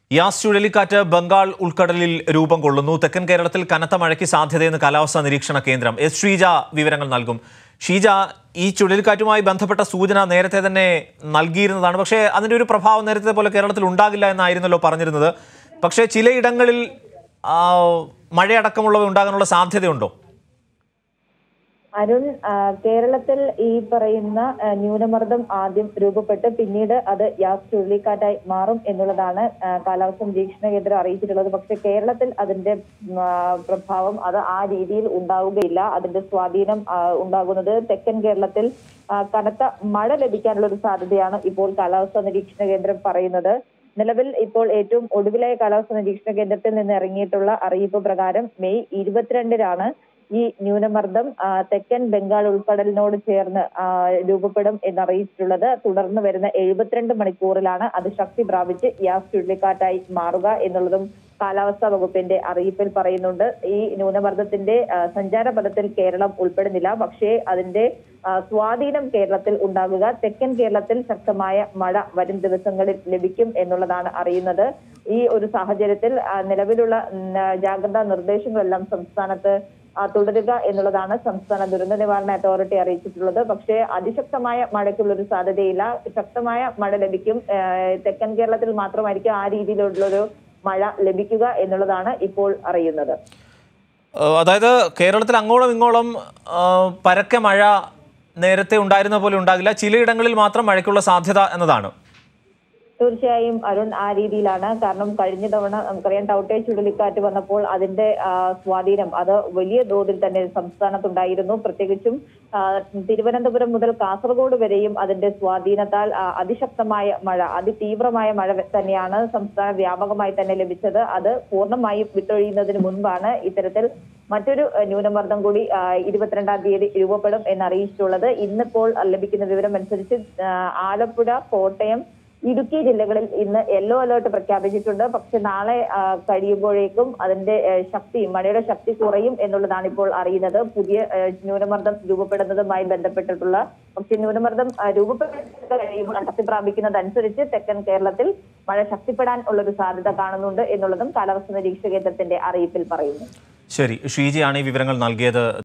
യാസ് ചുഴലിക്കാറ്റ് ബംഗാൾ ഉൾക്കടലിൽ രൂപം കൊള്ളുന്നു തെക്കൻ കേരളത്തിൽ കനത്ത മഴയ്ക്ക് സാധ്യതയെന്ന് കാലാവസ്ഥാ നിരീക്ഷണ കേന്ദ്രം എസ് ഷീജ വിവരങ്ങൾ നൽകും ഷീജ ഈ ചുഴലിക്കാറ്റുമായി ബന്ധപ്പെട്ട സൂചന നേരത്തെ തന്നെ നൽകിയിരുന്നതാണ് പക്ഷേ അതിൻ്റെ ഒരു പ്രഭാവം നേരത്തെ പോലെ കേരളത്തിൽ ഉണ്ടാകില്ല എന്നായിരുന്നല്ലോ പറഞ്ഞിരുന്നത് പക്ഷേ ചിലയിടങ്ങളിൽ ആ, മഴയടക്കമുള്ളവ ഉണ്ടാകാനുള്ള സാധ്യതയുണ്ടോ അരുൺ ആ, കേരളത്തിൽ ഈ പറയുന്ന ആ, ന്യൂനമർദ്ദം ആദ്യം രൂപപ്പെട്ട് പിന്നീട് അത് യാസ് ചുഴലിക്കാറ്റായി മാറും എന്നുള്ളതാണ് ആ, കാലാവസ്ഥാ നിരീക്ഷണ കേന്ദ്രം അറിയിച്ചിട്ടുള്ളത് പക്ഷെ കേരളത്തിൽ അതിന്റെ ഉം, ആ, പ്രഭാവം അത് ആ രീതിയിൽ ഉണ്ടാവുകയില്ല അതിന്റെ സ്വാധീനം ആ, ഉണ്ടാകുന്നത് തെക്കൻ കേരളത്തിൽ ആ, കനത്ത മഴ ലഭിക്കാനുള്ള ഒരു സാധ്യതയാണ് ഇപ്പോൾ കാലാവസ്ഥാ നിരീക്ഷണ കേന്ദ്രം പറയുന്നത് നിലവിൽ ഇപ്പോൾ ഏറ്റവും ഒടുവിലായ കാലാവസ്ഥാ നിരീക്ഷണ കേന്ദ്രത്തിൽ നിന്ന് ഇറങ്ങിയിട്ടുള്ള അറിയിപ്പ് പ്രകാരം മെയ് ഇരുപത്തിരണ്ടിനാണ് ഈ ന്യൂനമർദ്ദം ആ, തെക്കൻ ബംഗാൾ ഉൾക്കടലിനോട് ചേർന്ന് ആ, രൂപപ്പെടും എന്നറിയിച്ചിട്ടുള്ളത് തുടർന്ന് വരുന്ന എഴുപത്തിരണ്ട് മണിക്കൂറിലാണ് അത് ശക്തി പ്രാപിച്ച് യാസ് ചുഴലിക്കാറ്റായി മാറുക എന്നുള്ളതും കാലാവസ്ഥാ വകുപ്പിന്റെ അറിയിപ്പിൽ പറയുന്നുണ്ട് ഈ ന്യൂനമർദ്ദത്തിന്റെ ആ, സഞ്ചാരപഥത്തിൽ കേരളം ഉൾപ്പെടുന്നില്ല പക്ഷേ അതിന്റെ ആ, സ്വാധീനം കേരളത്തിൽ ഉണ്ടാകുക തെക്കൻ കേരളത്തിൽ ശക്തമായ മഴ വരും ദിവസങ്ങളിൽ ലഭിക്കും എന്നുള്ളതാണ് അറിയുന്നത് ഈ ഒരു സാഹചര്യത്തിൽ ആ, നിലവിലുള്ള ഉം, ആ, ജാഗ്രതാ നിർദ്ദേശങ്ങളെല്ലാം സംസ്ഥാനത്ത് ആ, തുടരുക എന്നുള്ളതാണ് സംസ്ഥാന ദുരന്ത നിവാരണ അതോറിറ്റി അറിയിച്ചിട്ടുള്ളത് പക്ഷേ അതിശക്തമായ മഴയ്ക്കുള്ള ഒരു സാധ്യതയില്ല ശക്തമായ മഴ ലഭിക്കും ആ, തെക്കൻ കേരളത്തിൽ മാത്രമായിരിക്കും ആ രീതിയിലുള്ളൊരു മഴ ലഭിക്കുക എന്നുള്ളതാണ് ഇപ്പോൾ അറിയുന്നത് ഏഹ് അതായത് കേരളത്തിൽ അങ്ങോളം ഇങ്ങോളം ഏഹ് പരക്കെ മഴ നേരത്തെ ഉണ്ടായിരുന്ന പോലെ ഉണ്ടാകില്ല ചിലയിടങ്ങളിൽ മാത്രം മഴയ്ക്കുള്ള സാധ്യത എന്നതാണ് തീർച്ചയായും അരുൺ ആ രീതിയിലാണ് കാരണം കഴിഞ്ഞ തവണ നമുക്കറിയാം ടൗട്ടെ ചുഴലിക്കാറ്റ് വന്നപ്പോൾ അതിന്റെ ആ, സ്വാധീനം അത് വലിയ തോതിൽ തന്നെ സംസ്ഥാനത്തുണ്ടായിരുന്നു പ്രത്യേകിച്ചും ആ, തിരുവനന്തപുരം മുതൽ കാസർഗോഡ് വരെയും അതിന്റെ സ്വാധീനത്താൽ ആ, അതിശക്തമായ മഴ അതിതീവ്രമായ മഴ തന്നെയാണ് സംസ്ഥാന വ്യാപകമായി തന്നെ ലഭിച്ചത് അത് പൂർണ്ണമായും വിട്ടൊഴിയുന്നതിന് മുൻപാണ് ഇത്തരത്തിൽ മറ്റൊരു ആ, ന്യൂനമർദ്ദം കൂടി ആ, ഇരുപത്തിരണ്ടാം തീയതി രൂപപ്പെടും എന്നറിയിച്ചിട്ടുള്ളത് ഇന്നിപ്പോൾ ലഭിക്കുന്ന വിവരം അനുസരിച്ച് ആ, ആലപ്പുഴ കോട്ടയം ഇടുക്കി ജില്ലകളിൽ ഇന്ന് യെല്ലോ അലേർട്ട് പ്രഖ്യാപിച്ചിട്ടുണ്ട് പക്ഷെ നാളെ ആ, കഴിയുമ്പോഴേക്കും അതിന്റെ ആ, ശക്തി മഴയുടെ ശക്തി കുറയും എന്നുള്ളതാണ് ഇപ്പോൾ അറിയുന്നത് പുതിയ ആ, ന്യൂനമർദ്ദം രൂപപ്പെടുന്നതുമായി ബന്ധപ്പെട്ടിട്ടുള്ള പക്ഷെ ന്യൂനമർദ്ദം ആ, രൂപപ്പെട്ട് കഴിയുമ്പോൾ ശക്തി പ്രാപിക്കുന്നതനുസരിച്ച് തെക്കൻ കേരളത്തിൽ മഴ ശക്തിപ്പെടാൻ ഉള്ളൊരു സാധ്യത കാണുന്നുണ്ട് എന്നുള്ളതും കാലാവസ്ഥാ നിരീക്ഷക കേന്ദ്രത്തിന്റെ അറിയിപ്പിൽ പറയുന്നു ശരി ഷീജയാണ് ഈ വിവരങ്ങൾ നൽകിയത്